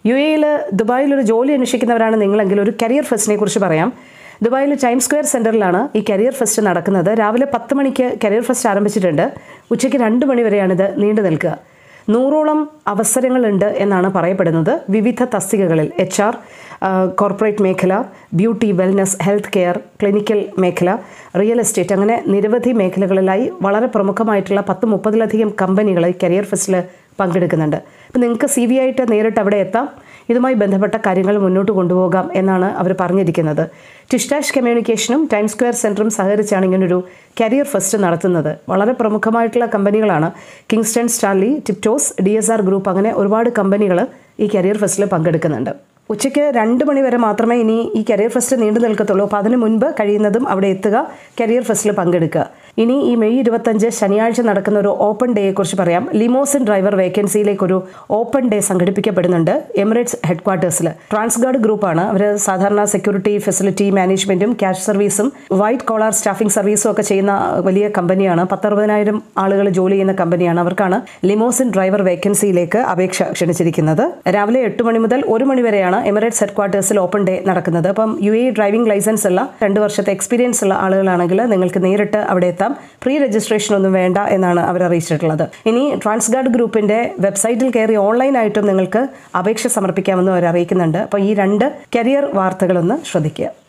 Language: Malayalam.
യു എയിൽ ദുബായിൽ ഒരു ജോലി അന്വേഷിക്കുന്നവരാണ് നിങ്ങളെങ്കിൽ ഒരു കരിയർ ഫെസ്റ്റിനെ കുറിച്ച് പറയാം ദുബായിൽ ടൈം സ്ക്വയർ സെൻറ്ററിലാണ് ഈ കരിയർ ഫെസ്റ്റ് നടക്കുന്നത് രാവിലെ പത്ത് മണിക്ക് കരിയർ ഫെസ്റ്റ് ആരംഭിച്ചിട്ടുണ്ട് ഉച്ചയ്ക്ക് രണ്ട് മണി വരെയാണിത് നീണ്ടു നിൽക്കുക നൂറോളം അവസരങ്ങളുണ്ട് എന്നാണ് പറയപ്പെടുന്നത് വിവിധ തസ്തികകളിൽ എച്ച് ആർ കോർപ്പറേറ്റ് മേഖല beauty wellness health care clinical മേഖല റിയൽ എസ്റ്റേറ്റ് അങ്ങനെ നിരവധി മേഖലകളിലായി വളരെ പ്രമുഖമായിട്ടുള്ള പത്ത് മുപ്പതിലധികം കമ്പനികൾ ഈ കരിയർ ഫെസ്റ്റിൽ പങ്കെടുക്കുന്നുണ്ട് അപ്പം നിങ്ങൾക്ക് സി വി ആയിട്ട് നേരിട്ട് അവിടെ എത്താം ഇതുമായി ബന്ധപ്പെട്ട കാര്യങ്ങൾ മുന്നോട്ട് കൊണ്ടുപോകാം എന്നാണ് അവർ പറഞ്ഞിരിക്കുന്നത് ടിഷ്ടാഷ് കമ്മ്യൂണിക്കേഷനും ടൈം സ്ക്വയർ സെൻറ്ററും സഹകരിച്ചാണ് ഇങ്ങനൊരു കരിയർ ഫെസ്റ്റ് നടത്തുന്നത് വളരെ പ്രമുഖമായിട്ടുള്ള കമ്പനികളാണ് Kingston Stanley Tiptoes D S R group അങ്ങനെ ഒരുപാട് കമ്പനികൾ ഈ കരിയർ ഫെസ്റ്റിൽ പങ്കെടുക്കുന്നുണ്ട് ഉച്ചയ്ക്ക് രണ്ട് മണി വരെ മാത്രമേ ഇനി ഈ കരിയർ ഫെസ്റ്റ് നീണ്ടു നിൽക്കത്തുള്ളൂ അപ്പോൾ അതിന് മുൻപ് കഴിയുന്നതും അവിടെ എത്തുക കരിയർ ഫെസ്റ്റിൽ പങ്കെടുക്കുക ഇനി ഈ മെയ് ഇരുപത്തഞ്ച് ശനിയാഴ്ച നടക്കുന്ന ഒരു ഓപ്പൺ ഡേയെ കുറിച്ച് പറയാം ലിമോസിൻ ഡ്രൈവർ വേക്കൻസിയിലേക്ക് ഒരു ഓപ്പൺ ഡേ സംഘടിപ്പിക്കപ്പെടുന്നുണ്ട് എമിറേറ്റ്സ് ഹെഡ് ക്വാർട്ടേഴ്സിൽ ട്രാൻസ്ഗാർഡ് ഗ്രൂപ്പാണ് അവർ സാധാരണ സെക്യൂരിറ്റി ഫെസിലിറ്റി മാനേജ്മെന്റും ക്യാഷ് സർവീസും വൈറ്റ് കോളർ സ്റ്റാഫിംഗ് സർവീസും ഒക്കെ ചെയ്യുന്ന വലിയ കമ്പനിയാണ് പത്തറുപതിനായിരം ആളുകൾ ജോലി ചെയ്യുന്ന കമ്പനിയാണ് അവർക്കാണ് ലിമോസിൻ ഡ്രൈവർ വേക്കൻസിയിലേക്ക് അപേക്ഷ ക്ഷണിച്ചിരിക്കുന്നത് രാവിലെ എട്ട് മണി മുതൽ ഒരു മണി വരെയാണ് എമിറേറ്റ്സ് ഹെഡ് ക്വാർട്ടേഴ്സിൽ ഓപ്പൺ ഡേ നടക്കുന്നത് അപ്പം യു എ ഡ്രൈവിംഗ് ലൈസൻസ് ഉള്ള രണ്ട് വർഷത്തെ എക്സ്പീരിയൻസ് ഉള്ള ആളുകളാണെങ്കിൽ നിങ്ങൾക്ക് നേരിട്ട് അവിടെ എത്താം പ്രീ രജിസ്ട്രേഷൻ ഒന്നും വേണ്ട എന്നാണ് അവർ അറിയിച്ചിട്ടുള്ളത് ഇനി ട്രാൻസ്ഗാർഡ് ഗ്രൂപ്പിന്റെ വെബ്സൈറ്റിൽ കയറി ഓൺലൈനായിട്ടും നിങ്ങൾക്ക് അപേക്ഷ സമർപ്പിക്കാമെന്നും അവർ അറിയിക്കുന്നുണ്ട് അപ്പോൾ ഈ രണ്ട് കരിയർ വാർത്തകളൊന്ന് ശ്രദ്ധിക്കുക